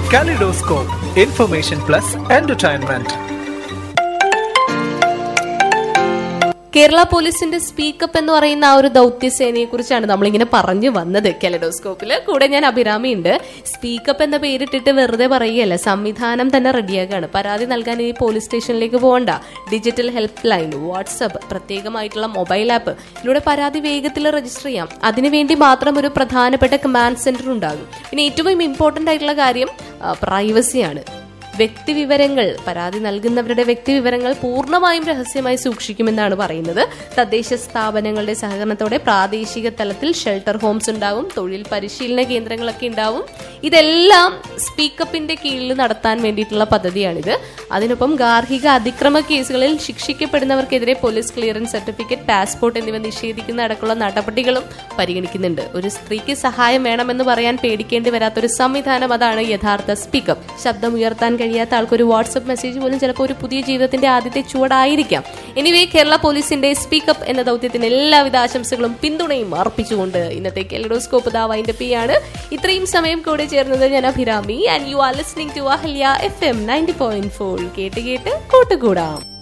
Kaleidoscope, information plus entertainment. Kerala പോലീസിന്റെ speak up എന്ന് പറയുന്ന ആ ഒരു ദൗത്യസേനയെ കുറിച്ചാണ് നമ്മളിങ്ങനെ പറഞ്ഞു വന്നത് കെലഡോസ്കോപ്പില് കൂടെ ഞാൻ അഭിരാമി ഉണ്ട് സ്പീക്കപ്പ് എന്ന പേരിട്ടിട്ട് വെറുതെ പറയുകയല്ല സംവിധാനം തന്നെ റെഡിയാക്കാണ് പരാതി നൽകാൻ ഇനി പോലീസ് സ്റ്റേഷനിലേക്ക് പോകണ്ട ഡിജിറ്റൽ ഹെൽപ്പ് ലൈൻ വാട്സപ്പ് പ്രത്യേകമായിട്ടുള്ള മൊബൈൽ ആപ്പ് ഇതിലൂടെ പരാതി വേഗത്തിൽ രജിസ്റ്റർ ചെയ്യാം അതിനുവേണ്ടി മാത്രം ഒരു പ്രധാനപ്പെട്ട കമാൻഡ് സെന്റർ ഉണ്ടാകും പിന്നെ ഏറ്റവും ഇമ്പോർട്ടന്റ് ആയിട്ടുള്ള കാര്യം പ്രൈവസിയാണ് വ്യക്തിവിവരങ്ങൾ പരാതി നൽകുന്നവരുടെ വ്യക്തിവിവരങ്ങൾ പൂർണ്ണമായും രഹസ്യമായി സൂക്ഷിക്കുമെന്നാണ് പറയുന്നത് തദ്ദേശ സ്ഥാപനങ്ങളുടെ സഹകരണത്തോടെ പ്രാദേശിക തലത്തിൽ ഷെൽട്ടർ ഹോംസ് ഉണ്ടാവും തൊഴിൽ പരിശീലന കേന്ദ്രങ്ങളൊക്കെ ഉണ്ടാവും ഇതെല്ലാം സ്പീക്കപ്പിന്റെ കീഴിൽ നടത്താൻ വേണ്ടിയിട്ടുള്ള പദ്ധതിയാണിത് അതിനൊപ്പം ഗാർഹിക അതിക്രമ കേസുകളിൽ ശിക്ഷിക്കപ്പെടുന്നവർക്കെതിരെ പോലീസ് ക്ലിയറൻസ് സർട്ടിഫിക്കറ്റ് പാസ്പോർട്ട് എന്നിവ നിഷേധിക്കുന്ന അടക്കമുള്ള നടപടികളും പരിഗണിക്കുന്നുണ്ട് ഒരു സ്ത്രീക്ക് സഹായം വേണമെന്ന് പറയാൻ പേടിക്കേണ്ടി വരാത്തൊരു സംവിധാനം അതാണ് യഥാർത്ഥ സ്പീക്കപ്പ് ശബ്ദം ഉയർത്താൻ കഴിയാത്ത ആൾക്കൊരു വാട്സപ്പ് മെസ്സേജ് പോലും ചിലപ്പോൾ ഒരു പുതിയ ജീവിതത്തിന്റെ ആദ്യത്തെ ചുവടായിരിക്കാം എനിവേ കേരള പോലീസിന്റെ സ്പീക്കപ്പ് എന്ന ദൗത്യത്തിന് എല്ലാവിധ ആശംസകളും പിന്തുണയും അർപ്പിച്ചുകൊണ്ട് ഇന്നത്തെ കെലഡോസ്കോപ്പ് ദാ വൈൻഡ് പി ആണ് ഇത്രയും സമയം കൂടെ ചേർന്നത് ഞാൻ Abhirami and you are listening to Ahalya F M ninety point four കേട്ട് കേട്ട് കൂട്ടുകൂടാം